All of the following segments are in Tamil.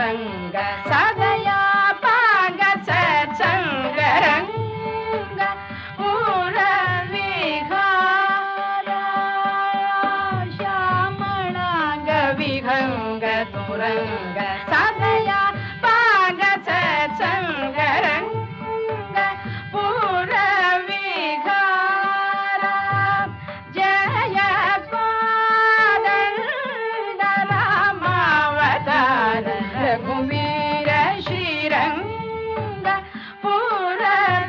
துரங்க சதயா பாக சங்கரங்க மூல விகாரா ஷாமணாங்க விஹங்க துரங்க சதயா பாக சங்கரங்க பூர விகாரா ஜய பாதண்ட ராமாவதார ரகுவீர ஸ்ரீரங்க பூர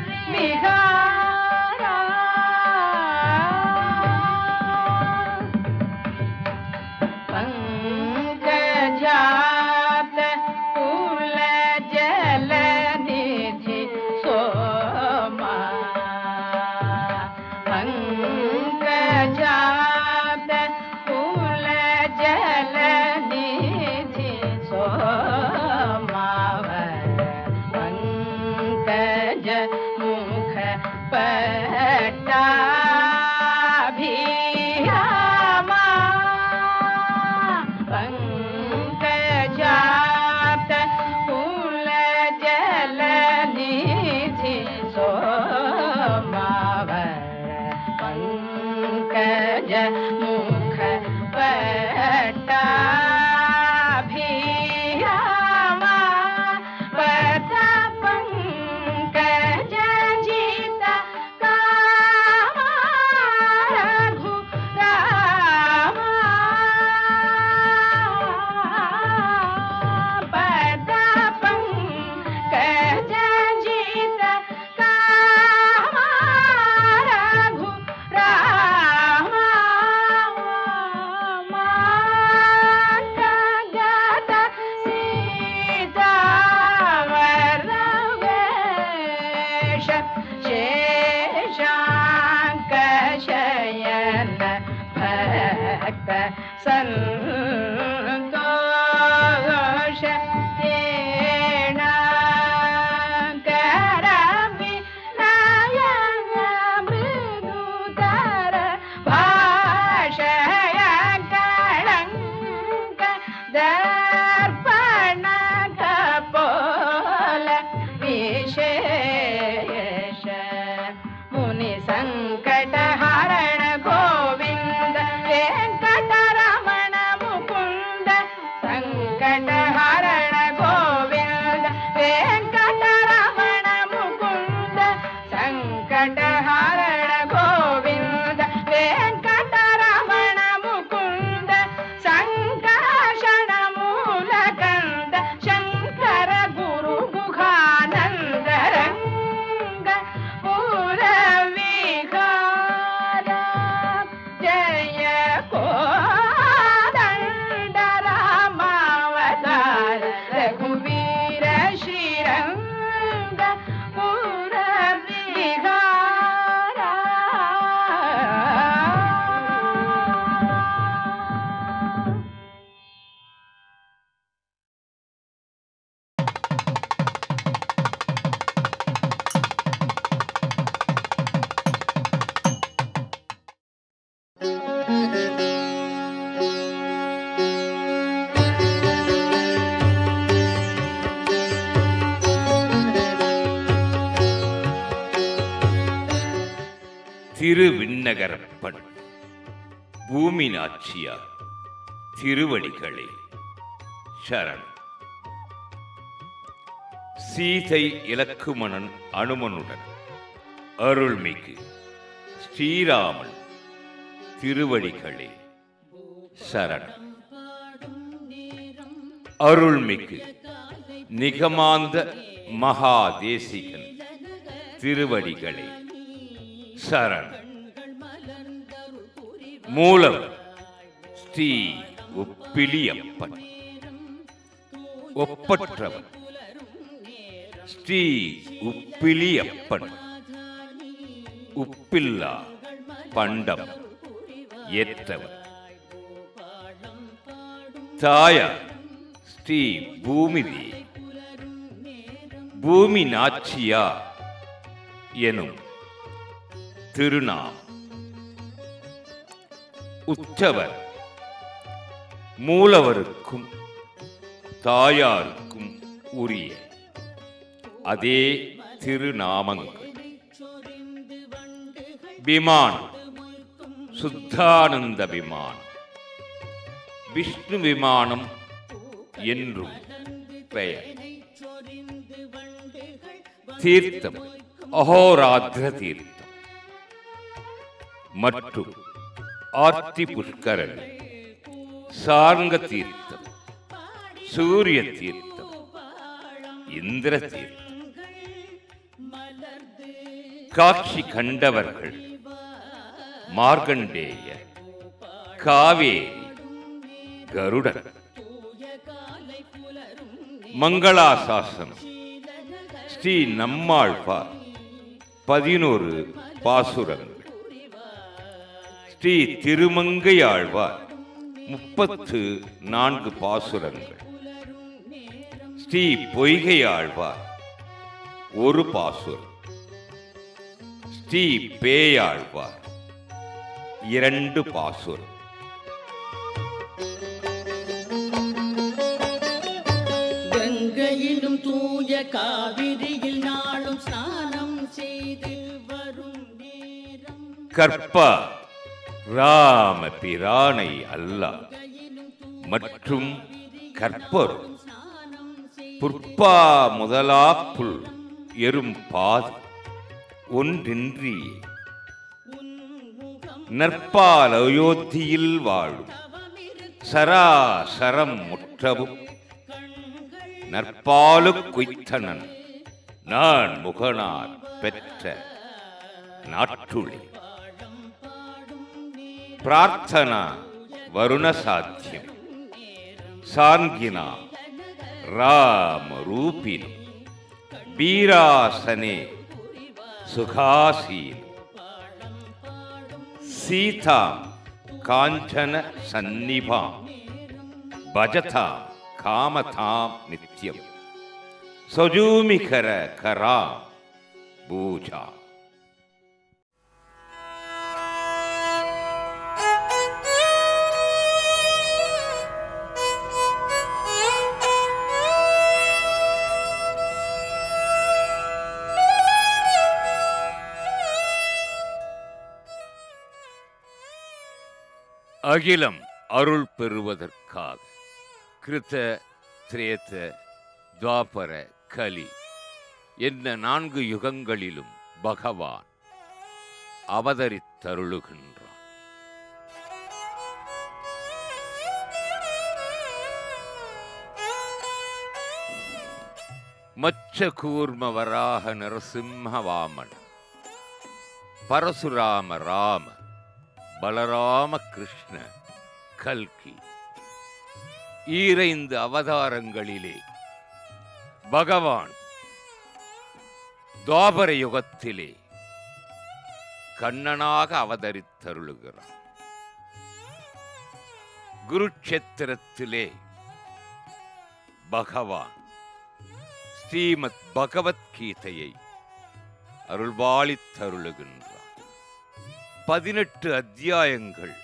விகாரா பங்கஜாத குல ஜலநிதி சோமா பங்கஜாத குல ஜலநிதி சோமாவர பங்கஜ முக பட்டாபிராமா பங்கஜாத குல ஜலநிதி சோமாவர பங்கஜ முக பட்டாபிராமா பத பங்கஜ ஜித காமா ரகு ராமா பத பங்கஜ ஜித காமா ரகு ராமா மாட்டகத சீதாவரவேஷ சேஷாங்க சயன பக்த சந்தோஷ ஏணாகரவி நயன மிருதுதர பாஷய களங்க தர்ப்பண கபோல விசேஷ முனி சங்கட ஹரண கோவிந்த வெங்கடரமண முகுந்த சங்கட ஹரண கோவிந்த வெங்கடரமಣ ಮುಕುಂದ ಸಂಕಟ ಹರಣ ಗೋವಿಂದ ವೆಂಕಟರಮಣ ಮುಕುಂದ ಸಂಕರ್ಷಣ ಮೂಲ ಕಂದ ಶಂಕರ ಗುರು ಗುಹಾನಂದ ರಂಗ ಮೂಲ ವಿಹಾರ ಜಯ ಕೋದಂಡ ರಾಮಾವತಾರ ರಘುವೀರ ಶ್ರೀರಂಗ ಪುರ ವಿಹಾರ திருவிண்ணகரப்பன் பூமி நாச்சியார் திருவடிகளே சரண் சீதை இலக்குமணன் அனுமனுடன் அருள்மிகு ஸ்ரீராமன் திருவடிகளே சரணம் அருள்மிகு நிகமாந்த மகாதேசிகன் திருவடிகளே சரணம் மூலவர் ஸ்ரீ ஒப்பிலியப்பன் ஒப்பற்றவன் ஸ்ரீ உப்பிலியப்பன் உப்பில்லா பண்டம் ஏற்றவர் தாயார் ஸ்ரீ பூமிதி பூமி நாச்சியா எனும் திருநாம் உற்சவர் மூலவருக்கும் தாயாருக்கும் உரிய அதே திருநாமங்கள் விமானம் சுத்தானந்த விமானம் விஷ்ணு விமானம் என்றும் பெயர் தீர்த்தம் அகோராத்திர தீர்த்தம் மற்றும் ஆர்த்தி புஷ்கரணி சார்ங்க தீர்த்தம் சூரிய தீர்த்தம் இந்திர தீர்த்தம் காட்சி கண்டவர்கள் மார்கண்டேய காவேரி கருடன் மங்களாசாசனம் ஸ்ரீ நம்மாழ்வார் பதினோரு பாசுரங்கள் ஸ்ரீ திருமங்கையாழ்வார் முப்பத்து நான்கு பாசுரங்கள் ஸ்ரீ பொய்கையாழ்வார் ஒரு பாசுரம் ஸ்ரீ பேயாழ்வார் இரண்டு பாசுரம் கங்கையிலும் தூய காவிரியில் நாளும் ஸ்நானம் செய்து வரும் நேரம் கற்பா ராம பிரானை அல்ல மற்றும் கற்பரும் புற்பா முதலாப்புள் எறும் பாது ஒன்றின்றி நற்பால் அயோத்தியில் வாழும் சராசரம் முற்றவும் நற்பாலு குய்த்தனன் நான் முகனார் பெற்ற நாட்டுளி பிரார்த்தனா வருண சாத்தியம் சாங்கினா ராம ரூபினம் வீராசனே சுகாசீன் சீதாம் காஞ்சன சந்நிபாம் பஜதாம் காமதாம் நித்யம் சஜூமிகர கராம் பூஜா அகிலம் அருள் பெறுவதற்காக கிருத்த திரேத்த துவாபர கலி என்ன நான்கு யுகங்களிலும் பகவான் அவதரித்தருளுகின்றான் மச்ச கூர்ம வராக நரசிம்ம வாமன பரசுராம ராம பலராம கிருஷ்ண கல்கி ஈரைந்து அவதாரங்களிலே பகவான் துவாபர யுகத்திலே கண்ணனாக அவதரித்தருளுகிறான் குருட்சேத்திரத்திலே பகவான் ஸ்ரீமத் பகவத்கீதையை அருள்பாலித்தருளுகின்றார் பதினெட்டு அத்தியாயங்கள்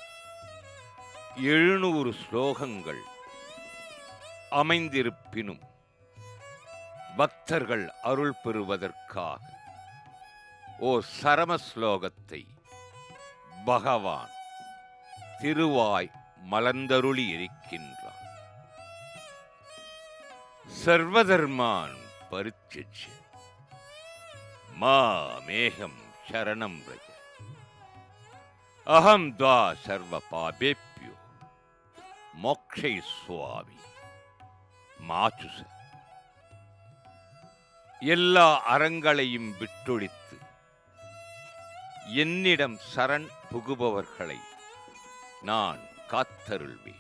எழுநூறு ஸ்லோகங்கள் அமைந்திருப்பினும் பக்தர்கள் அருள் பெறுவதற்காக ஓ சரம ஸ்லோகத்தை பகவான் திருவாய் மலர்ந்தருளி இருக்கின்றான் சர்வதர்மான் பரித்தியஜ்ய மாமேகம் சரணம் ரஜ அகம் துவா சர்வ பாபேப்யோ மோக்ஷை சுவாமி மாச்சுச எல்லா அறங்களையும் விட்டொழித்து என்னிடம் சரண் புகுபவர்களை நான் காத்தருள்வேன்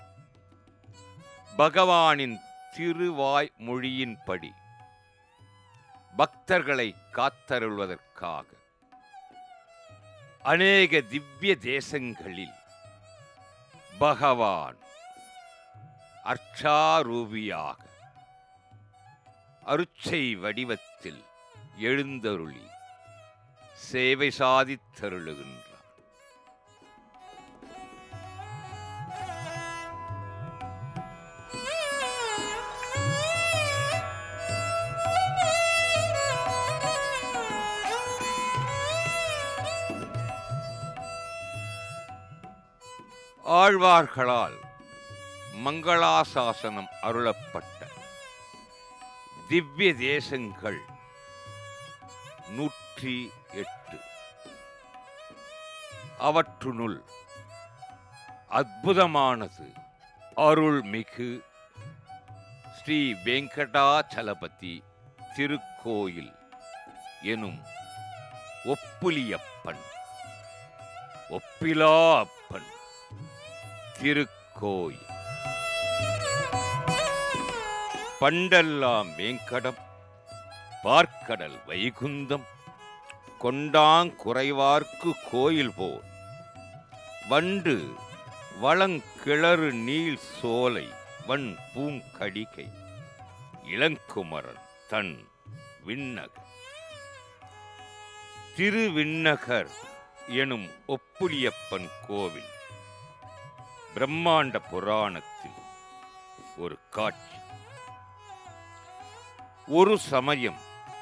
பகவானின் திருவாய் மொழியின்படி பக்தர்களை காத்தருள்வதற்காக அநேக திவ்ய தேசங்களில் பகவான் அர்ச்சாரூபியாக அருச்சை வடிவத்தில் எழுந்தருளி சேவை சாதித்தருளுகின்றார் ஆழ்வார்களால் மங்களாசாசனம் அருளப்பட்ட திவ்ய தேசங்கள் நூற்றி எட்டு அவற்றுனுள் அற்புதமானது அருள்மிகு ஸ்ரீ வெங்கடாச்சலபதி திருக்கோயில் எனும் ஒப்புலியப்பன் ஒப்பிலா அப்பன் திருக்கோயில் பண்டெல்லாம் வேங்கடம் பார்க்கடல் வைகுந்தம் கொண்டாங்குறைவார்க்கு கோயில் போல் வண்டு வளங்கிளறு நீள் சோலை வன் பூங்கடிகை இளங்குமரன் தன் விண்ணகர் திருவிண்ணகர் எனும் ஒப்புலியப்பன் கோவில் பிரம்மாண்ட புராணத்தில் ஒரு காட்சி ஒரு சமயம்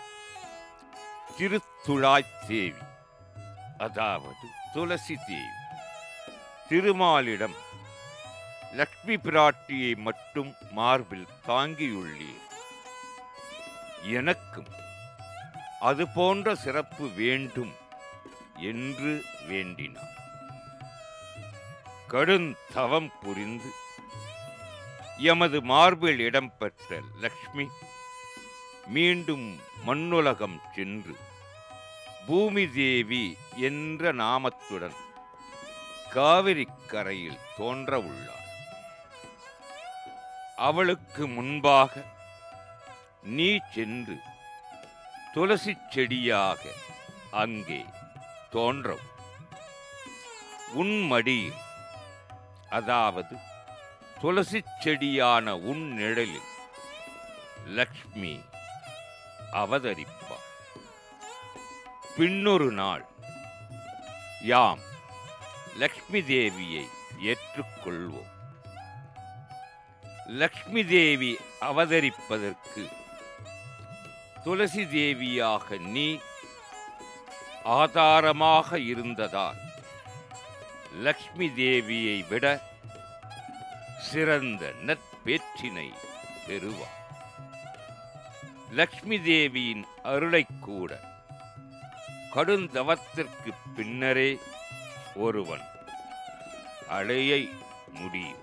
திருத்துழாய் தேவி அதாவது துளசி தேவி திருமாலிடம் லக்ஷ்மி பிராட்டியை மட்டும் மார்பில் தாங்கியுள்ளீர் எனக்கும் அது போன்ற சிறப்பு வேண்டும் என்று வேண்டினார் கடுந்தவம் புரிந்து எமது மார்பில் இடம்பெற்ற லக்ஷ்மி மீண்டும் மண்ணுலகம் சென்று பூமி தேவி என்ற நாமத்துடன் காவிரி கரையில் தோன்ற உள்ளார் அவளுக்கு முன்பாக நீ சென்று துளசி செடியாக அங்கே தோன்றவும் உன் மடியில் அதாவது துளசி செடியான உன் நிழலில் லக்ஷ்மி அவதரிப்பார் பின்னொரு நாள் யாம் லக்ஷ்மி தேவியை ஏற்றுக்கொள்வோம் லக்ஷ்மி தேவி அவதரிப்பதற்கு துளசி தேவியாக நீ ஆதாரமாக இருந்ததால் லக்ஷ்மி தேவியை விட சிறந்த நற்பேற்றினை பெறுவார் லக்ஷ்மி தேவியின் அருளைக் கூட கடுந்தவத்திற்கு பின்னரே ஒருவன் அடைய முடியும்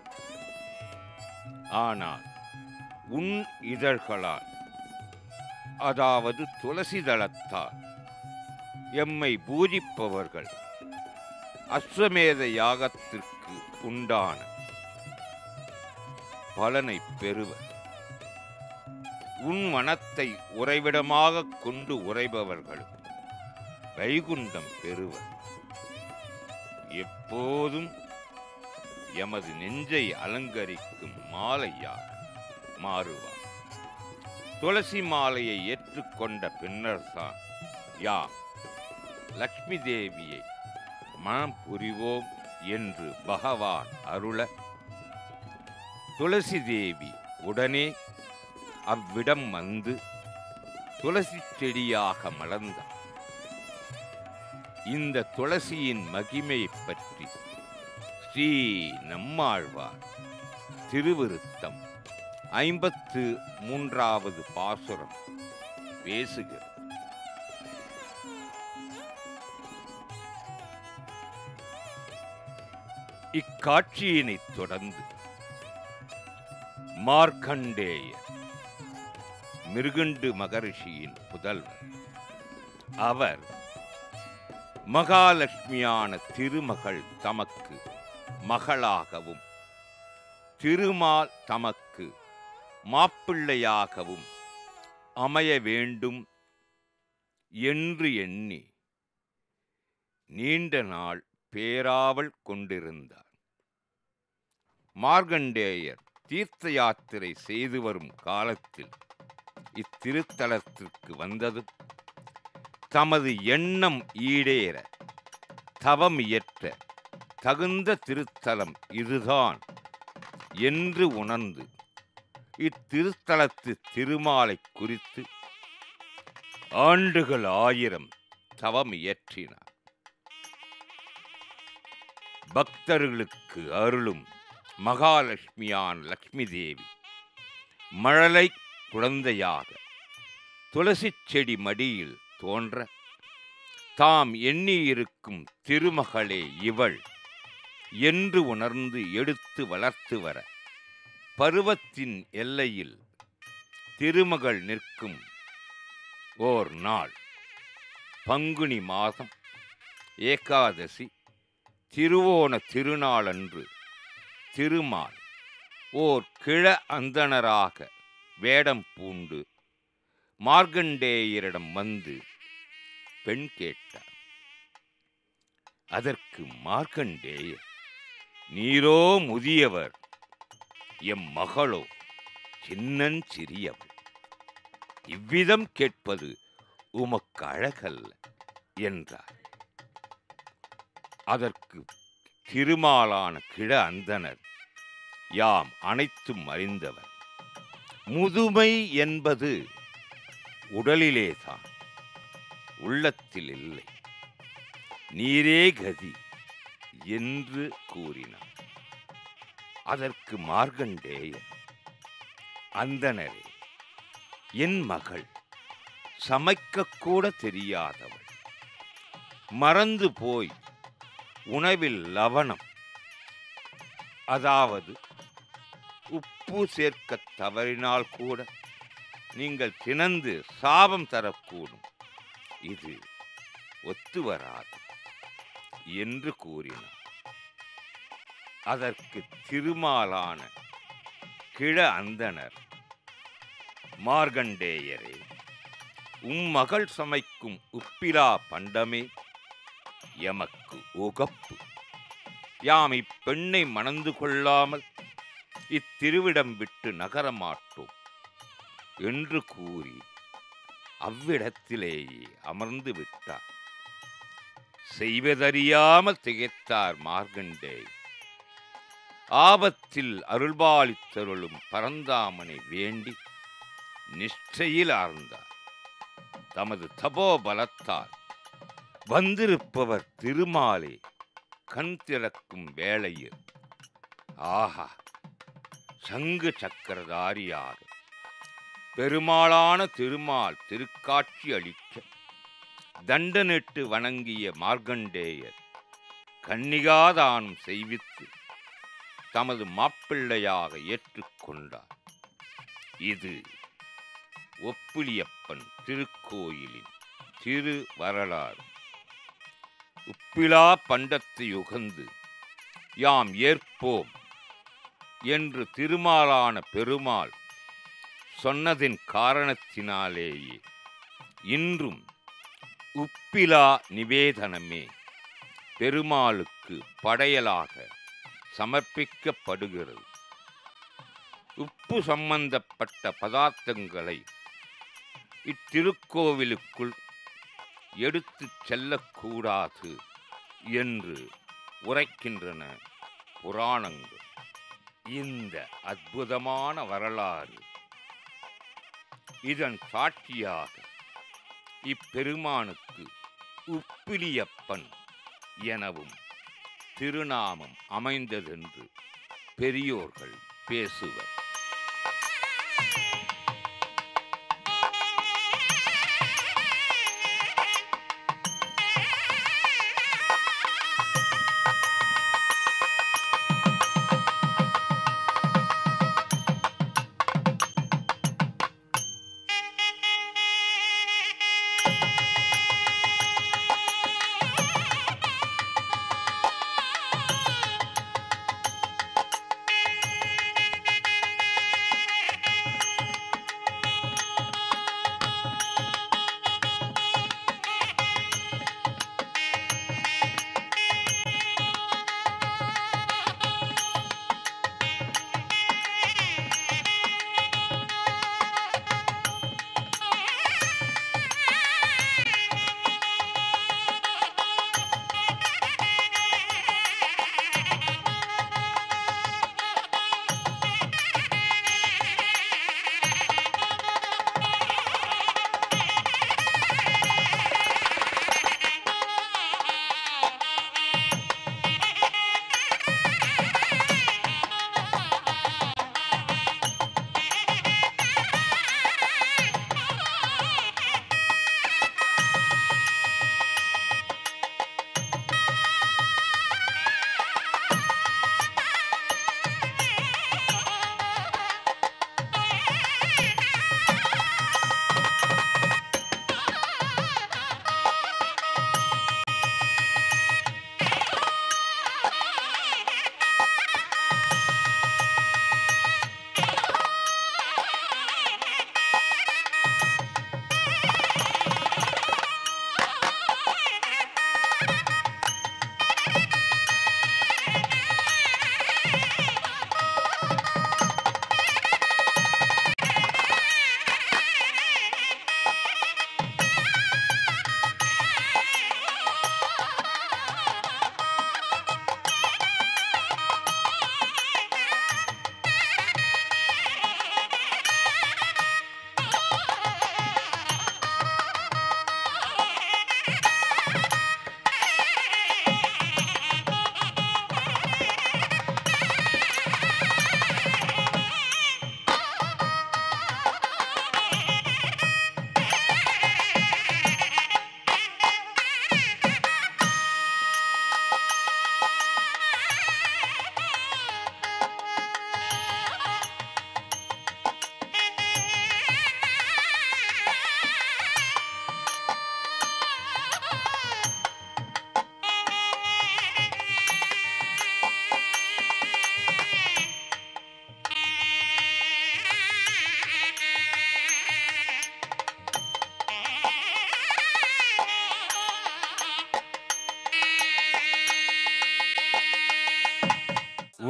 ஆனால் உன் இதழ்களால் அதாவது துளசி தளத்தால் எம்மை பூஜிப்பவர்கள் அஸ்வமேத யாகத்திற்கு உண்டான பலனை பெறுவர் உன் வனத்தை உறைவிடமாகக் கொண்டு உறைபவர்களும் வைகுண்டம் பெறுவர் எப்போதும் எமது நெஞ்சை அலங்கரிக்கும் மாலையாக மாறுவார் துளசி மாலையை ஏற்றுக்கொண்ட பின்னர்தான் யாம் லக்ஷ்மி தேவியை மனம் புரிவோம் என்று பகவான் அருள துளசி தேவி உடனே அவ்விடம் வந்து துளசி செடியாக மலர்ந்தார் இந்த துளசியின் மகிமையைப் பற்றி ஸ்ரீ நம்மாழ்வார் திருவிருத்தம் ஐம்பத்து மூன்றாவது பாசுரம் பேசுகிறது இக்காட்சியினைத் தொடர்ந்து மார்க்கண்டேயர் மிருகண்டு மகரிஷியின் புதல்வர் அவர் மகாலட்சுமியான திருமகள் தமக்கு மகளாகவும் திருமால் தமக்கு மாப்பிள்ளையாகவும் அமைய வேண்டும் என்று எண்ணி நீண்ட நாள் பேராவல் கொண்டிருந்தார் மார்கண்டேயர் தீர்த்த யாத்திரை செய்து வரும் காலத்தில் இத்திருத்தலத்திற்கு வந்ததும் தமது எண்ணம் ஈடேற தவம் இயற்ற தகுந்த திருத்தலம் இதுதான் என்று உணர்ந்து இத்திருத்தலத்து திருமாலை குறித்து ஆண்டுகள் ஆயிரம் தவம் இயற்றினார் பக்தர்களுக்கு அருளும் மகாலட்சுமியான் லக்ஷ்மி தேவி மழலை குழந்தையாக துளசிச் செடி மடியில் தோன்ற தாம் எண்ணியிருக்கும் திருமகளே இவள் என்று உணர்ந்து எடுத்து வளர்த்து வர பருவத்தின் எல்லையில் திருமகள் நிற்கும் ஓர் நாள் பங்குனி மாதம் ஏகாதசி திருவோண திருநாளன்று திருமால் ஓர் கிழ அந்தணராக வேடம் பூண்டு மார்க்கண்டேயரிடம் வந்து பெண் கேட்டார் அதற்கு மார்க்கண்டேயர் நீரோ முதியவர் எம் மகளோ சின்னஞ்சிறியவள் இவ்விதம் கேட்பது உமக்கு அழகல்ல என்றார் அதற்கு திருமாலான கிழ அந்தனர் யாம் அனைத்தும் அறிந்தவர் முதுமை என்பது உடலிலேதான் உள்ளத்தில் இல்லை நீரே கதி என்று கூறினார் அதற்கு மார்க்கண்டேயர் அந்தனரே என் மகள் சமைக்கக்கூட தெரியாதவள் மறந்து போய் உணவில் லவணம் அதாவது உப்பு சேர்க்கத் தவறினால் கூட நீங்கள் திணந்து சாபம் தரக்கூடும் இது ஒத்து வராது என்று கூறினார் அதற்கு திருமாலான கிழ அந்தனர் மார்கண்டேயரே உம் மகள் சமைக்கும் உப்பிலா பண்டமே எமக்கு உகப்பு யாம் இப்பெண்ணை மணந்து கொள்ளாமல் இத்திருவிடம் விட்டு நகரமாட்டோம் என்று கூறி அவ்விடத்திலேயே அமர்ந்து விட்டார் செய்வதறியாமல் திகைத்தார் மார்கண்டே ஆபத்தில் அருள்பாலித்தருளும் பரந்தாமனை வேண்டி நிஷ்டையில் ஆர்ந்தார் தமது தபோபலத்தால் வந்திருப்பவர் திருமாலே கண் திறக்கும் வேளையில் ஆஹா சங்கு சக்கரதாரியாக பெருமாளான திருமால் திருக்காட்சி அளிக்க தண்டனிட்டு வணங்கிய மார்க்கண்டேயர் கன்னிகாதானம் செய்வித்து தமது மாப்பிள்ளையாக ஏற்றுக்கொண்டார் இது ஒப்பிலியப்பன் திருக்கோயிலின் திரு வரலாறு உப்பிலா பண்டத்தை உகந்து யாம் ஏற்போம் என்று திருமாலான பெருமாள் சொன்னதின் காரணத்தினாலேயே இன்றும் உப்பிலா நிவேதனமே பெருமாளுக்கு படையலாக சமர்ப்பிக்கப்படுகிறது உப்பு சம்பந்தப்பட்ட பதார்த்தங்களை இத்திருக்கோவிலுக்குள் எடுத்துச் செல்லக்கூடாது என்று உரைக்கின்றன புராணங்கள் இந்த அற்புதமான வரலாறு இதன் சாட்சியாக இப்பெருமானுக்கு உப்பிலியப்பன் எனவும் திருநாமம் அமைந்ததென்று பெரியோர்கள் பேசுவர்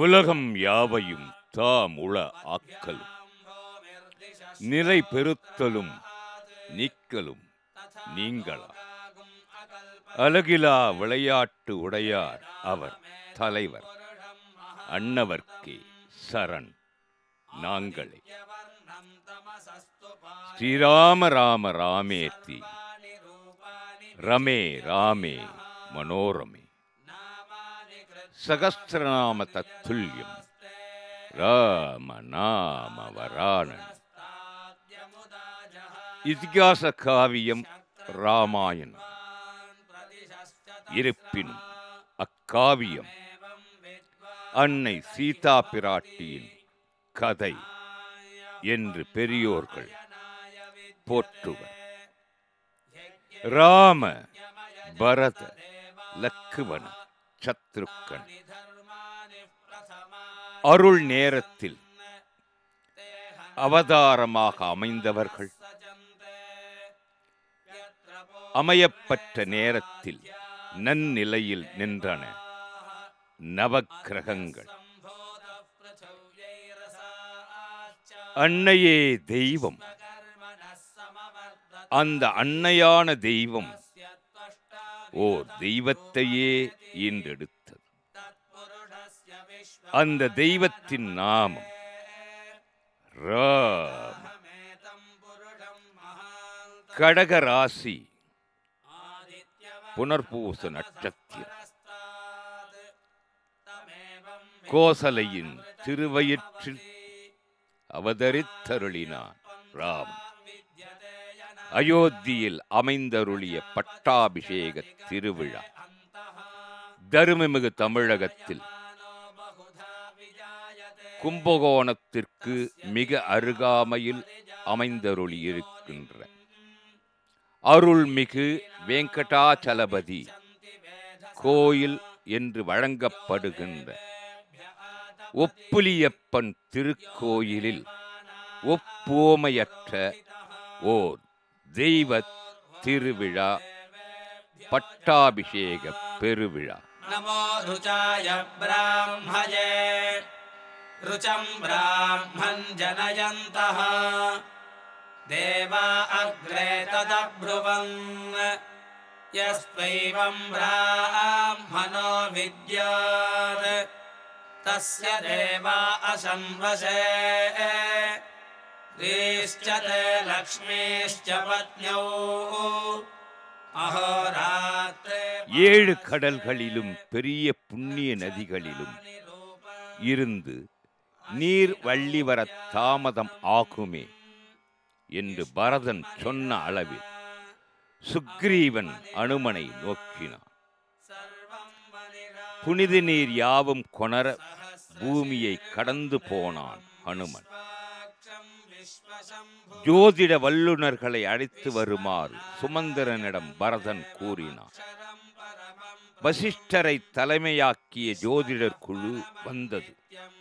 உலகம் யாவையும் தாம் உள ஆக்கலும் நிலை பெருத்தலும் நீக்கலும் நீங்களா அழகிலா விளையாட்டு உடையார் அவர் தலைவர் அன்னவர்க்கே சரண் நாங்களே ஸ்ரீராம ராம ராமேத்தி ரமே ராமே மனோரமே சகஸ்திரநாம தத்துல்யம் ராம நாம வராணன் இதிகாச காவியம் ராமாயணம் இருப்பினும் அக்காவியம் அன்னை சீதா பிராட்டியின் கதை என்று பெரியோர்கள் போற்றுவர் ராம பரத லக்குவன சத்ருக்கன் அருள் நேரத்தில் அவதாரமாக அமைந்தவர்கள் அமையப்பட்ட நேரத்தில் நன்னிலையில் நின்றன நவக்கிரகங்கள் அன்னையே தெய்வம் அந்த அன்னையான தெய்வம் ஓர் தெய்வத்தையே ஈண்டெடுத்தது அந்த தெய்வத்தின் நாமம் ராம் கடக ராசி புனர்பூச நட்சத்திரம் கோசலையின் திருவயிற்றில் அவதரித்தருளினான் ராம் அயோத்தியில் அமைந்தருளிய பட்டாபிஷேக திருவிழா தருமமிகு தமிழகத்தில் கும்பகோணத்திற்கு மிக அருகாமையில் அமைந்தருளியிருக்கின்ற அருள்மிகு வெங்கடாச்சலபதி கோயில் என்று வழங்கப்படுகின்ற ஒப்புலியப்பன் திருக்கோயிலில் ஒப்புவமையற்ற ஓர் தெய்வ திருவிழா பட்டாபிஷேக பெருவிழா नमो रुचाय ब्राह्मये रुचं ब्राह्मन् जनयन्तः देवा अग्रे तदब्रुवन् यस्त्वैवं ब्राह्मणो विद्यात् तस्य देवा अशंवशे स्त्रीश्च ते लक्ष्मीश्च पत्न्यौ अहोरात्रे ஏழு கடல்களிலும் பெரிய புண்ணிய நதிகளிலும் இருந்து நீர் வள்ளி வர தாமதம் ஆகுமே என்று பரதன் சொன்ன அளவில் சுக்ரீவன் அனுமனை நோக்கினான் புனித நீர் யாவும் கொணர பூமியை கடந்து போனான் ஹனுமன் ஜோதிட வல்லுனர்களை அழைத்து வருமாறு சுமந்திரனிடம் பரதன் கூறினான் வசிஷ்டரை தலைமையாக்கிய ஜோதிடர் குழு வந்தது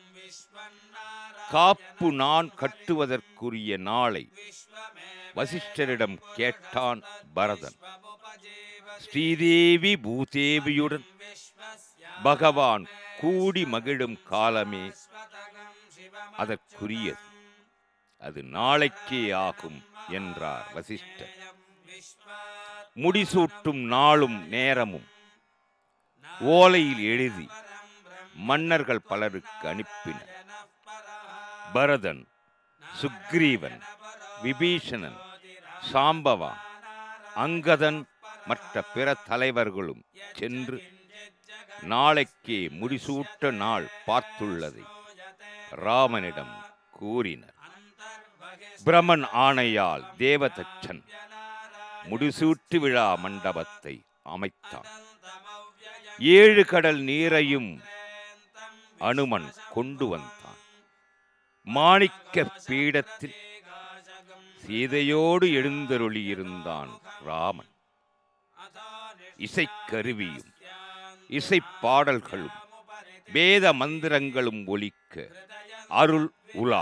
காப்பு நான் கட்டுவதற்குரிய நாளை வசிஷ்டரிடம் கேட்டான் பரதன் ஸ்ரீதேவி பூதேவியுடன் பகவான் கூடி மகிழும் காலமே அதற்குரியது அது நாளைக்கே ஆகும் என்றார் வசிஷ்டர் முடிசூட்டும் நாளும் நேரமும் ஓலையில் எழுதி மன்னர்கள் பலருக்கு அனுப்பினர் பரதன் சுக்ரீவன் விபீஷணன் சாம்பவான் அங்கதன் மற்ற பிற தலைவர்களும் சென்று நாளைக்கே முடிசூட்ட நாள் பார்த்துள்ளதை ராமனிடம் கூறினர் பிரமன் ஆணையால் தேவதச்சன் முடிசூட்டு விழா மண்டபத்தை அமைத்தான் ஏழு கடல் நீரையும் அனுமன் கொண்டு வந்தான் மாணிக்க பீடத்தில் சீதையோடு எழுந்தருளியிருந்தான் ராமன் இசைக்கருவியும் இசைப்பாடல்களும் வேத மந்திரங்களும் ஒலிக்க அருள் உலா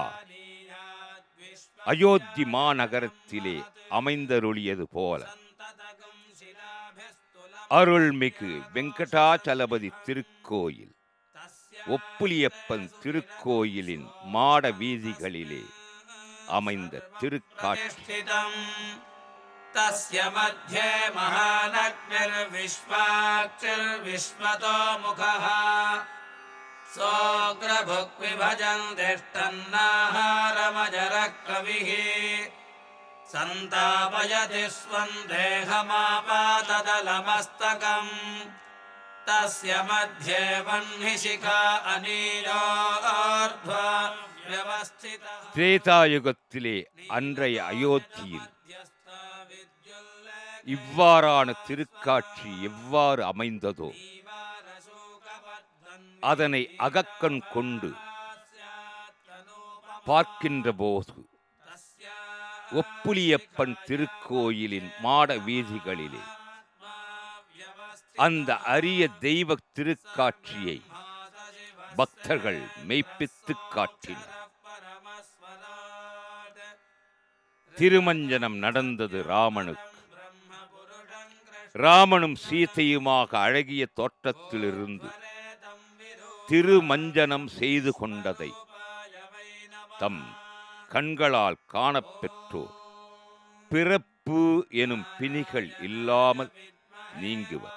அயோத்தி மாநகரத்திலே அமைந்தருளியது போல அருள்மிகு வெங்கடாச்சலபதி திருக்கோயில் ஒப்புலியப்பன் திருக்கோயிலின் மாட வீதிகளிலே அமைந்த திருக்காட்சி प्रतिष्ठितम् तस्य मध्ये महानग्निर्विश्वाक्षिर्विश्वतो मुखः सोऽग्रभुक्विभजन् तिष्ठन्नाहारमजरः कविः सन्तापयति स्वम् देहमापातदलमस्तकम् तस्य मध्ये वह्निशिखा अनीलोर्ध्वा व्यवस्थितः திரேதாயுகத்திலே அன்றைய அயோத்தியில் இவ்வாறான திருக்காட்சி எவ்வாறு அமைந்ததோ அதனை அகக்கண் கொண்டு பார்க்கின்ற போது ஒப்புலியப்பன் திருக்கோயிலின் மாட வீதிகளிலே அந்த அரிய தெய்வ திருக்காட்சியை பக்தர்கள் மெய்ப்பித்துக் காட்டினர் திருமஞ்சனம் நடந்தது ராமனுக்கு ராமனும் சீதையுமாக அழகிய தோற்றத்திலிருந்து திருமஞ்சனம் செய்து கொண்டதை தம் கண்களால் காணப்பெற்றோர் பிறப்பு எனும் பிணிகள் இல்லாமல் நீங்குவர்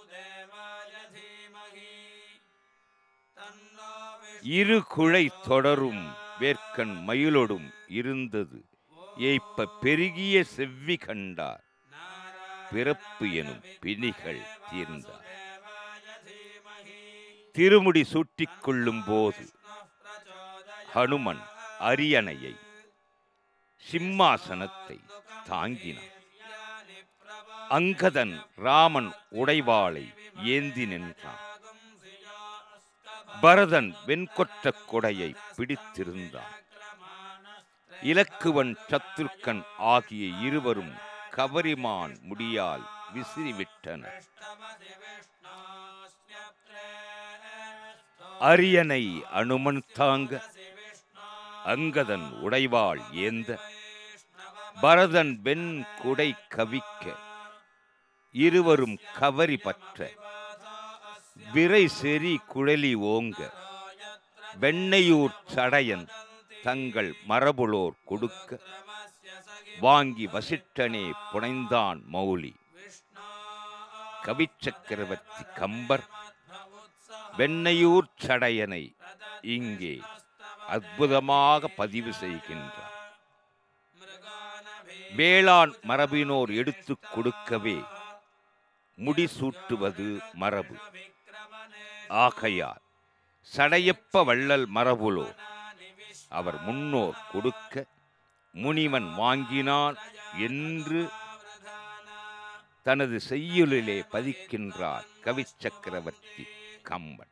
இரு குழை தொடரும் வேர்க்கண் மயிலொடும் இருந்தது ஏய்ப்ப பெருகிய செவ்வி கண்டார் பிறப்பு எனும் பிணிகள் தீர்ந்தார் திருமுடி சூட்டிக் கொள்ளும் போது ஹனுமன் அரியணையை சிம்மாசனத்தை தாங்கினான் அங்கதன் ராமன் உடைவாளை ஏந்தி நின்றான் பரதன் வெண்கொற்ற கொடையை பிடித்திருந்தான் இலக்குவன் சத்துருக்கன் ஆகிய இருவரும் கவரிமான் முடியால் விசிறிவிட்டனர் அரியணை அனுமன் தாங்க அங்கதன் உடைவாள் ஏந்த பரதன் வெண் குடை கவிக்க இருவரும் கவரி பற்ற விரை செறி குழலி ஓங்க வெண்ணையூர் சடையன் தங்கள் மரபுளோர் கொடுக்க வாங்கி வசிட்டனே புனைந்தான் மௌலி கவிச்சக்கரவர்த்தி கம்பர் வெண்ணையூர் சடையனை இங்கே அற்புதமாக பதிவு செய்கின்றார் வேளாண் மரபினோர் எடுத்துக் கொடுக்கவே முடிசூட்டுவது மரபு ஆகையால் சடையப்ப வள்ளல் மரபுலோ அவர் முன்னோர் கொடுக்க முனிவன் வாங்கினான் என்று தனது செய்யுளிலே பதிக்கின்றார் கவிச்சக்கரவர்த்தி கம்பன்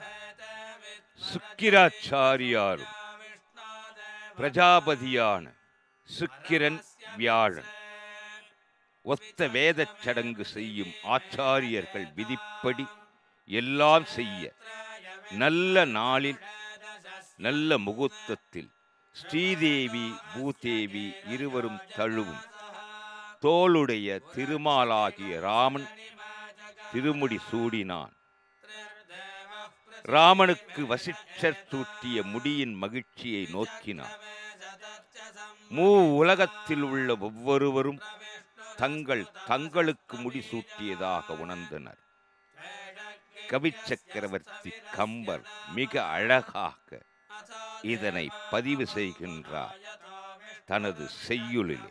சுக்கிராச்சாரியாரும் பிரஜாபதியான சுக்கிரன் வியாழன் ஒத்த வேதச் சடங்கு செய்யும் ஆச்சாரியர்கள் விதிப்படி எல்லாம் செய்ய நல்ல நாளில் நல்ல முகூர்த்தத்தில் ஸ்ரீதேவி பூதேவி இருவரும் தழுவும் தோளுடைய திருமாலாகிய ராமன் திருமுடி சூடினான் ராமனுக்கு வசிஷ்டர் சூட்டிய முடியின் மகிழ்ச்சியை நோக்கினான் மூ உலகத்தில் உள்ள ஒவ்வொருவரும் தங்கள் தங்களுக்கு முடிசூட்டியதாக உணர்ந்தனர் கவிச்சக்கரவர்த்தி கம்பர் மிக அழகாக இதனை பதிவு செய்கின்றார் தனது செய்யுளிலே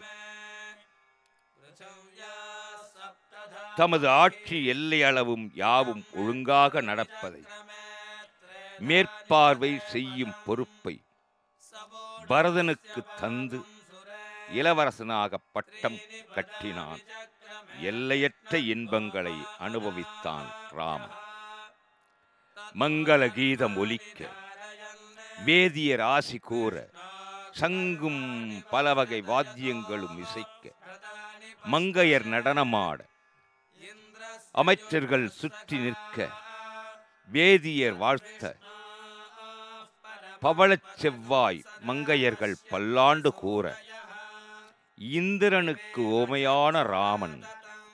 தமது ஆட்சி எல்லை அளவும் யாவும் ஒழுங்காக நடப்பதை மேற்பார்வை செய்யும் பொறுப்பை பரதனுக்கு தந்து இளவரசனாக பட்டம் கட்டினான் எல்லையற்ற இன்பங்களை அனுபவித்தான் ராமன் மங்கள கீதம் ஒலிக்க வேதியர் ஆசி கூற சங்கும் பல வகை வாத்தியங்களும் இசைக்க மங்கையர் நடனமாட அமைச்சர்கள் சுற்றி நிற்க வேதியர் வாழ்த்த பவளச் செவ்வாய் மங்கையர்கள் பல்லாண்டு கூற இந்திரனுக்கு ஓமையான ராமன்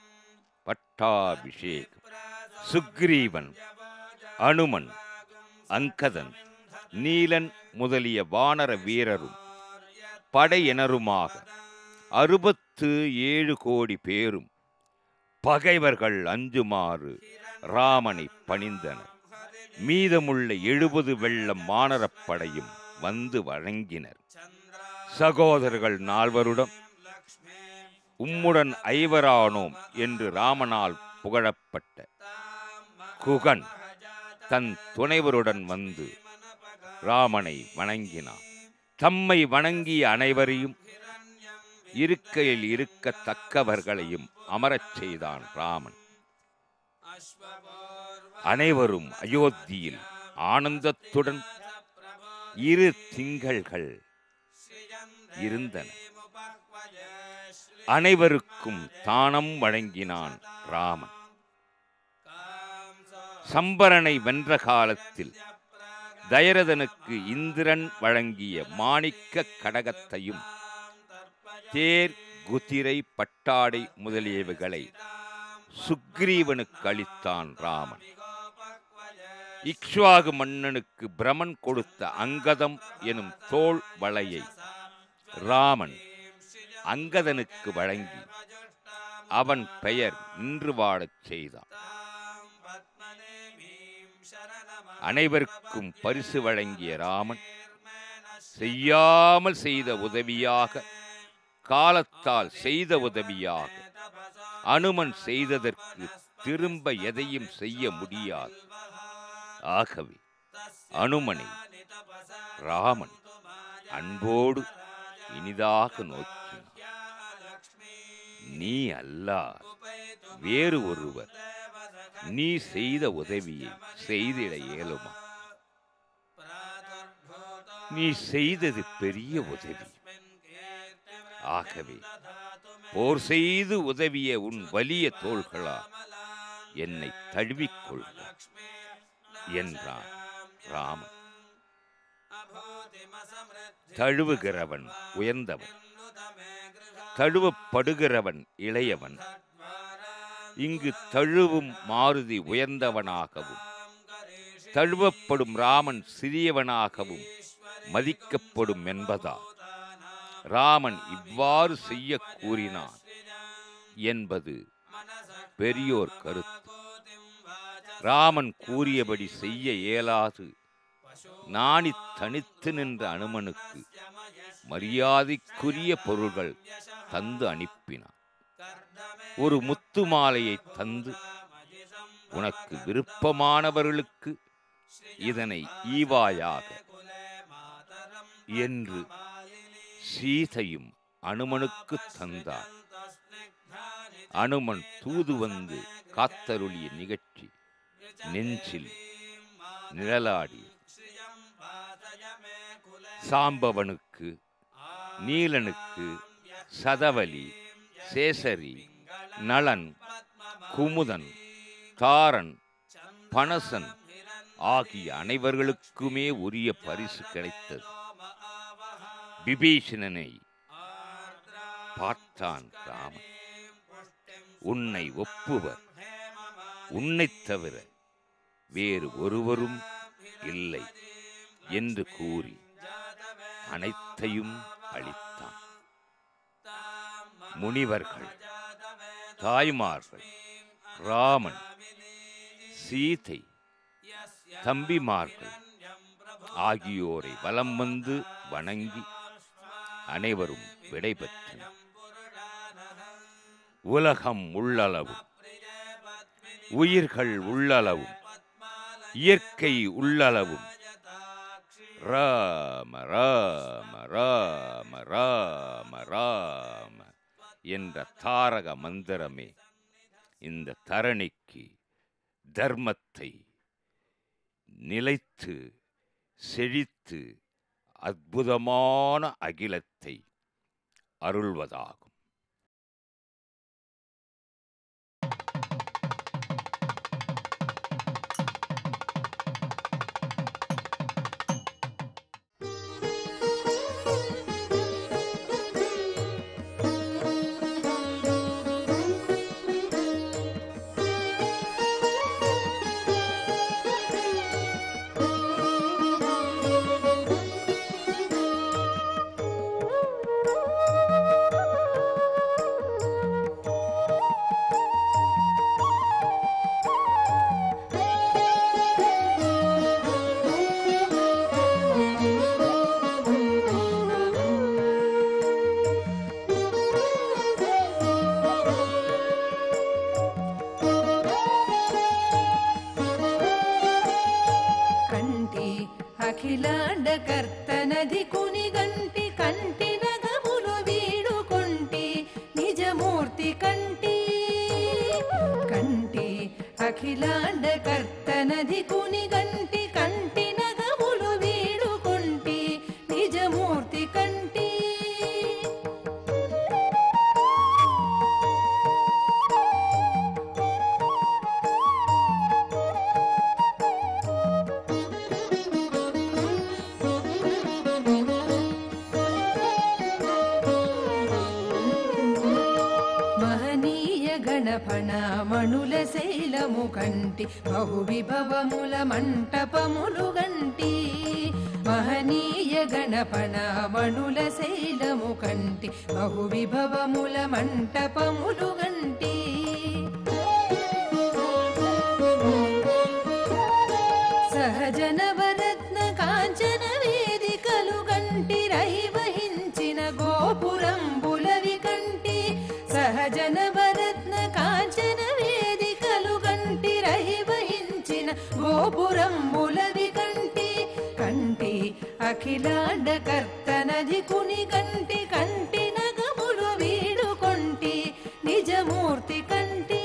பட்டாபிஷேகம் சுக்ரீவன் அனுமன் அங்கதன் நீலன் முதலிய வானர வீரரும் படையினருமாக அறுபத்து ஏழு கோடி பேரும் பகைவர்கள் அஞ்சுமாறு ராமனை பணிந்தனர் மீதமுள்ள எழுபது வெள்ளம் வானரப்படையும் வந்து வழங்கினர் சகோதரர்கள் நால்வருடன் உம்முடன் ஐவரானோம் என்று ராமனால் புகழப்பட்ட குகன் தன் துணைவருடன் வந்து ராமனை வணங்கினான் தம்மை வணங்கிய அனைவரையும் இருக்கையில் இருக்கத்தக்கவர்களையும் அமரச் செய்தான் ராமன் அனைவரும் அயோத்தியில் ஆனந்தத்துடன் இரு திங்கள்கள் இருந்தன அனைவருக்கும் தானம் வழங்கினான் ராமன் சம்பரனை வென்ற காலத்தில் தயரதனுக்கு இந்திரன் வழங்கிய மாணிக்க கடகத்தையும் தேர் குதிரை பட்டாடை முதலியவைகளை சுக்ரீவனுக்கு அளித்தான் ராமன் இக்ஷ்வாகு மன்னனுக்கு பிரமன் கொடுத்த அங்கதம் எனும் தோள் வளையை ராமன் அங்கதனுக்கு வழங்கி அவன் பெயர் நின்று வாழச் செய்தான் அனைவருக்கும் பரிசு வழங்கிய ராமன் செய்யாமல் செய்த உதவியாக காலத்தால் செய்த உதவியாக அனுமன் செய்ததற்கு திரும்ப எதையும் செய்ய முடியாது ஆகவே அனுமனை ராமன் அன்போடு இனிதாக நோக்கினான் நீ அல்லால் வேறு ஒருவர் நீ செய்த உதவியை செய்திட இயலுமா நீ செய்தது பெரிய உதவி ஆகவே போர் செய்து உதவிய உன் வலிய தோள்களால் என்னை தழுவிக்கொள்க என்றான் ராமன் தழுவுகிறவன் உயர்ந்தவன் தழுவப்படுகிறவன் இளையவன் இங்கு தழுவும் மாருதி உயர்ந்தவனாகவும் தழுவப்படும் ராமன் சிறியவனாகவும் மதிக்கப்படும் என்பதால் ராமன் இவ்வாறு செய்ய கூறினான் என்பது பெரியோர் கருத்து ராமன் கூறியபடி செய்ய இயலாது நாணி தனித்து நின்ற அனுமனுக்கு மரியாதைக்குரிய பொருள்கள் தந்து அனுப்பினான் ஒரு முத்து மாலையை தந்து உனக்கு விருப்பமானவர்களுக்கு இதனை ஈவாயாக என்று சீதையும் அனுமனுக்கு தந்தார் அனுமன் தூது வந்து காத்தருளிய நிகழ்ச்சி நெஞ்சில் நிழலாடி சாம்பவனுக்கு நீலனுக்கு சதவலி சேசரி நளன் குமுதன் தாரன் பனசன் ஆகிய அனைவர்களுக்குமே உரிய பரிசு கிடைத்தது விபீஷணனை பார்த்தான் ராமன் உன்னை ஒப்புவர் உன்னைத் தவிர வேறு ஒருவரும் இல்லை என்று கூறி அனைத்தையும் அளித்தான் முனிவர்கள் தாய்மார்கள் ராமன் சீதை தம்பிமார்கள் ஆகியோரை வலம் வந்து வணங்கி அனைவரும் விடைபெற்றனர் உலகம் உள்ளளவும் உயிர்கள் உள்ளளவும் இயற்கை உள்ளளவும் ராம ராம ராம ராம ராம என்ற தாரக மந்திரமே இந்த தரணிக்கு தர்மத்தை நிலைத்து செழித்து அற்புதமான அகிலத்தை அருள்வதாகும் Thank you. అఖిలాండ కర్తనది కునిగంటి కంటి నగములు వీడుకొంటి నిజమూర్తి కంటి కంటి అఖిలాండ కర్తనది కునిగంటి కంటి నగములు వీడుకొంటి నిజమూర్తి కంటి మహనీయ గణపణ మణుల శైలము కంటి బహు విభవముల మంటపములు గంటి మహనీయ గణపణ మణుల శైలము కంటి బహు విభవముల మంటపములు గంటి సహజనవరత్న కాంచన వేదికలు కంటి రైవహించిన గోపురంబులవి కంటి సహజనవరత్న కాంచన వేదికలు కంటి రైవహించిన గోపురంబులవి కంటి కంటి అఖిలాండ కర్తనది కుని కంటి కంటి నగములు వీడుకొంటి నిజమూర్తి కంటి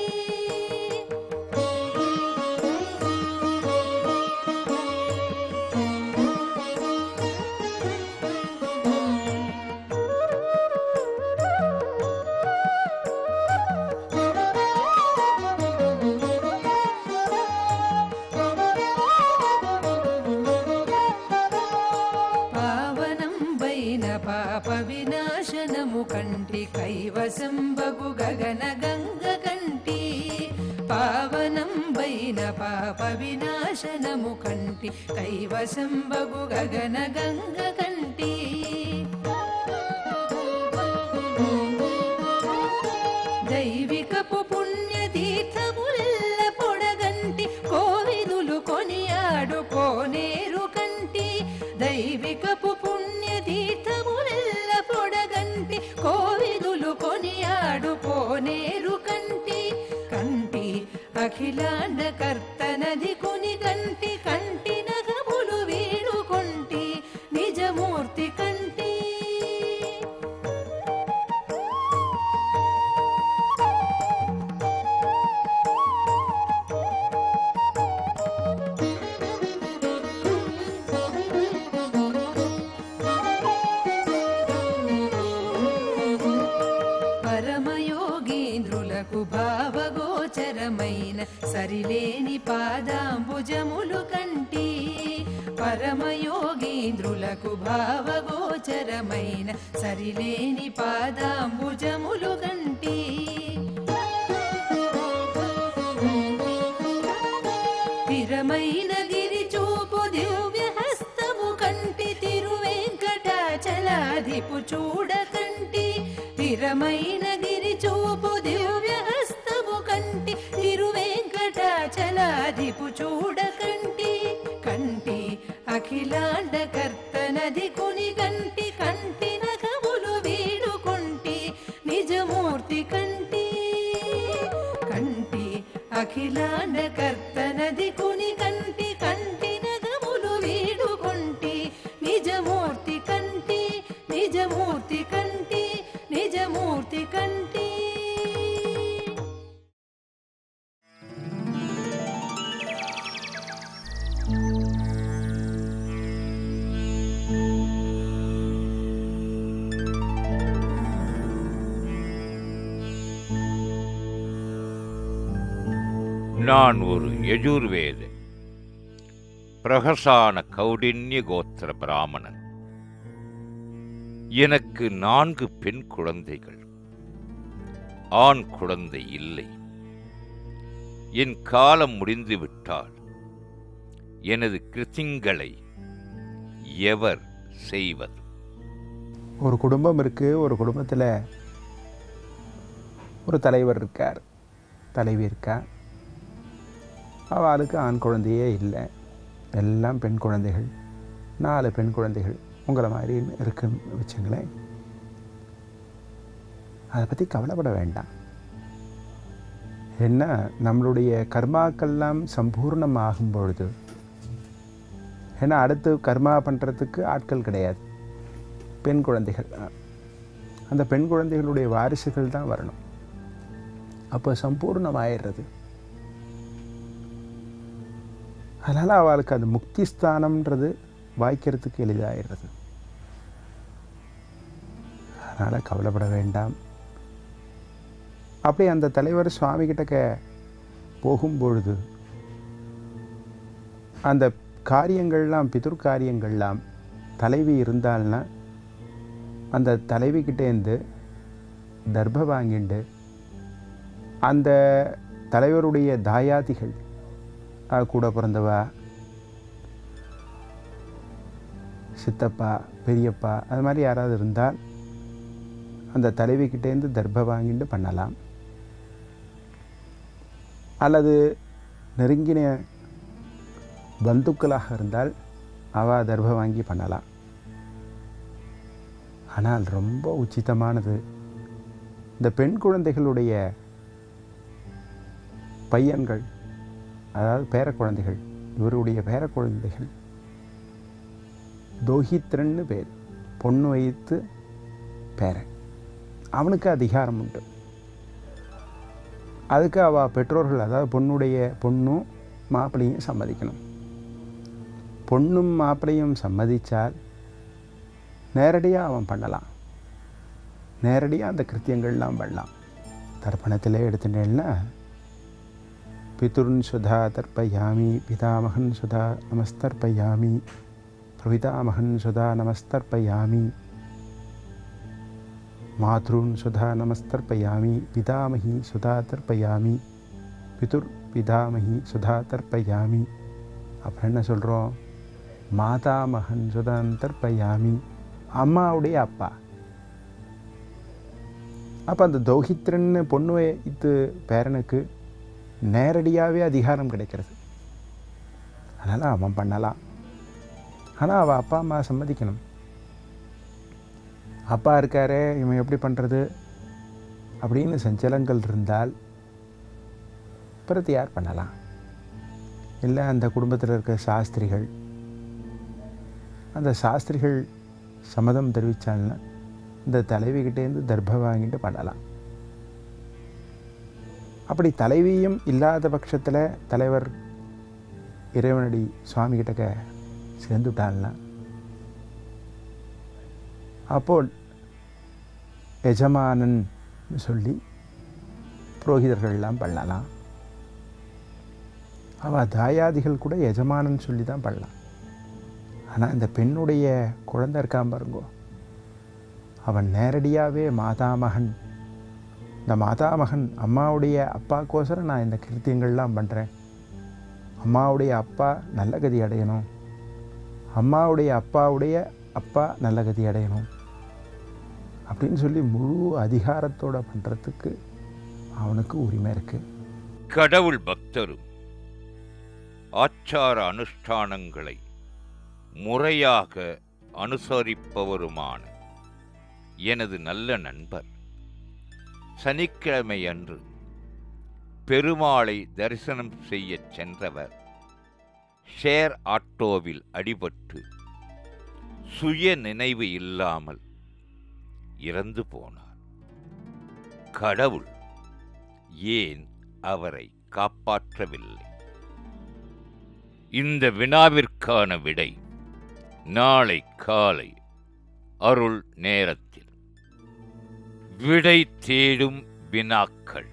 పావనం వైన పాప వినాశనము కంటి కైవసంబగు గగన గంగ కంటి పావనం వైన పాప వినాశనము కంటి కైవసంబగు గగన గంగ కంటి దైవికపు పుణ్య తీర్థములెల్ల పొడగంటి కోవిదులు కొనియాడు కోనేరు కంటి దైవికపు పుణ్య తీర్థములెల్ల పొడగంటి కోవిదులు కొనియాడు కోనేరు కంటి కంటి అఖిలాండ కర్తనది కుని కంటి కంటి నగములు వీడుకొంటి నిజమూర్తి కంటి పరమయోగీంద్రులకు భావగోచరమైన సరిలేని పాదాంబుజములు కంటి పరమయోగీంద్రులకు భావగోచరమైన సరిలేని పాదాంబుజములు కంటి స్థిరమైన గిరి చూపు దివ్య హస్తము కంటి తిరువెంకటాచలాధిపు చూడకంటి స్థిరమైన గిరి చూపు దివ్య హస్తము కంటి తిరువెంకటాచలాధిపు చూడకంటి కంటి అఖిలాండ కర్తనది కుని కంటి కంటి నగములు వీడుకొంటి నిజమూర్తి కంటి కంటి అఖిలాండ కర్తనది కుని కంటి కంటి నగములు వీడుకొంటి నిజమూర్తి కంటి నిజమూర్తి కంటి నిజమూర్తి కంటి நான் ஒரு யஜுர்வேத பிரகசான கௌடின்ய கோத்திர பிராமணன் எனக்கு நான்கு பெண் குழந்தைகள் ஆண் குழந்தை இல்லை என் காலம் முடிந்து விட்டால் எனது கிருத்திங்களை எவர் செய்வது ஒரு குடும்பம் இருக்குது ஒரு குடும்பத்தில் ஒரு தலைவர் இருக்கார் தலைவி இருக்கா அவளுக்கு ஆண் குழந்தையே இல்லை எல்லாம் பெண் குழந்தைகள் நாலு பெண் குழந்தைகள் உங்களை மாதிரி இருக்குன்னு வச்சுங்களேன் அதை பற்றி கவலைப்பட வேண்டாம் என்ன நம்மளுடைய கர்மாக்கெல்லாம் சம்பூர்ணமாகும் பொழுது ஏன்னா அடுத்து கர்மா பண்ணுறதுக்கு ஆட்கள் கிடையாது பெண் குழந்தைகள் அந்த பெண் குழந்தைகளுடைய வாரிசுகள் தான் வரணும் அப்போ சம்பூர்ணமாயிடுறது அதனால் அவளுக்கு அது முக்தி ஸ்தானம்ன்றது வாய்க்கிறதுக்கு எளிதாயிடுறது அதனால் கவலைப்பட வேண்டாம் அப்படி அந்த தலைவர் சுவாமி கிட்டக்க போகும்பொழுது அந்த காரியங்கள்லாம் பிதுர் காரியங்கள்லாம் தலைவி இருந்தால்னா அந்த தலைவி கிட்டேருந்து தர்ப வாங்கிண்டு அந்த தலைவருடைய தாயாதிகள் ஆ, கூட பிறந்தவா சித்தப்பா பெரியப்பா அது மாதிரி யாராவது இருந்தால் அந்த தலைவிக்கிட்டேருந்து தர்ப வாங்கிட்டு பண்ணலாம் அல்லது நெருங்கின பந்துக்களாக இருந்தால் அவ தர்ப வாங்கி பண்ணலாம் ஆனால் ரொம்ப உச்சிதமானது இந்த பெண் குழந்தைகளுடைய பையன்கள் அதாவது பேர குழந்தைகள் இவருடைய பேர குழந்தைகள் தோஹித்ரன்னு பேர் பொண்ணு வைத்து பேரன் அவனுக்கு அதிகாரம் உண்டு அதுக்கு அவள் பெற்றோர்கள் அதாவது பொண்ணுடைய பொண்ணும் மாப்பிள்ளையும் சம்மதிக்கணும் பொண்ணும் மாப்பிள்ளையும் சம்மதித்தால் நேரடியாக அவன் பண்ணலாம் நேரடியாக அந்த கிருத்தியங்கள்லாம் பண்ணலாம் தர்ப்பணத்திலே எடுத்துட்டேன்னா பிதுர்ன் சுதா தர்ப்பயாமி பிதாமகன் சுதா நமஸ்தர்ப்பயாமி பிரபிதாமகன் சுதா நமஸ்தர்ப்பயாமி மாத்ருன் சுதா நமஸ்தர்ப்பயாமி பிதாமகி சுதா தர்ப்பயாமி பிதுர் பிதாமகி சுதா தர்ப்பயாமி அப்புறம் என்ன சொல்கிறோம் மாதாமகன் சுதான் தர்ப்பயாமி அம்மாவுடைய அப்பா அப்போ அந்த தௌஹித்ரன்னு பொண்ணு வைத்து பேரனுக்கு நேரடியாகவே அதிகாரம் கிடைக்கிறது அதனால் அவன் பண்ணலாம் ஆனால் அவள் அப்பா அம்மா சம்மதிக்கணும் அப்பா இருக்காரே இவன் எப்படி பண்ணுறது அப்படின்னு சஞ்சலங்கள் இருந்தால் பிரத்தியார் பண்ணலாம் இல்லை அந்த குடும்பத்தில் இருக்க சாஸ்திரிகள் அந்த சாஸ்திரிகள் சம்மதம் தெரிவித்தால்னா இந்த தலைவிகிட்டேருந்து தர்ப வாங்கிட்டு பண்ணலாம் அப்படி தலைவியும் இல்லாத பட்சத்தில் தலைவர் இறைவனடி சுவாமி கிட்டக்க சேர்ந்துட்டாள்னா அப்போ எஜமானன் சொல்லி புரோகிதர்கள்லாம் பண்ணலாம் அவள் தாயாதிகள் கூட எஜமானன் சொல்லி தான் பண்ணலாம் ஆனால் இந்த பெண்ணுடைய குழந்தை இருக்கான் பாருங்கோ அவன் நேரடியாகவே மாதாமகன் இந்த மாதாமகன் அம்மாவுடைய அப்பாக்கோசரம் நான் இந்த கிருத்தியங்கள்லாம் பண்ணுறேன் அம்மாவுடைய அப்பா நல்ல கதி அடையணும் அம்மாவுடைய அப்பாவுடைய அப்பா நல்ல கதி அடையணும் அப்படின்னு சொல்லி முழு அதிகாரத்தோட பண்ணுறதுக்கு அவனுக்கு உரிமை இருக்குது கடவுள் பக்தரும் ஆச்சார அனுஷ்டானங்களை முறையாக அனுசரிப்பவருமான எனது நல்ல நண்பர் சனிக்கிழமை அன்று பெருமாளை தரிசனம் செய்யச் சென்றவர் ஷேர் ஆட்டோவில் அடிபட்டு சுய நினைவு இல்லாமல் இறந்து போனார் கடவுள் ஏன் அவரை காப்பாற்றவில்லை இந்த வினாவிற்கான விடை நாளை காலை அருள் நேரத்தில் விடை தேடும் வினாக்கள்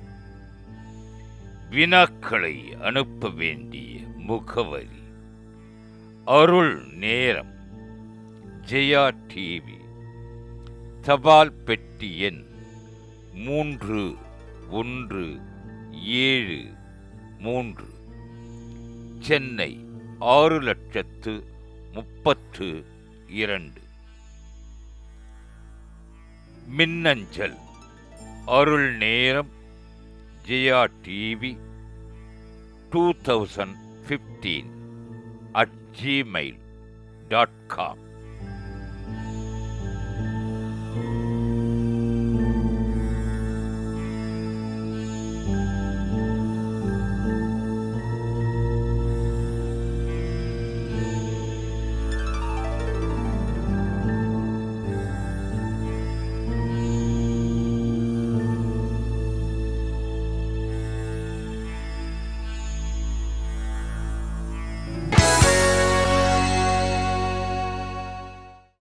வினாக்களை அனுப்ப வேண்டிய முகவரி அருள் நேரம் ஜெயா டிவி தபால் பெட்டி எண் மூன்று ஒன்று ஏழு மூன்று சென்னை ஆறு லட்சத்து முப்பத்து இரண்டு மின்னஞ்சல் அருள் நேரம் Jaya TV two thousand fifteen at Gmail dot com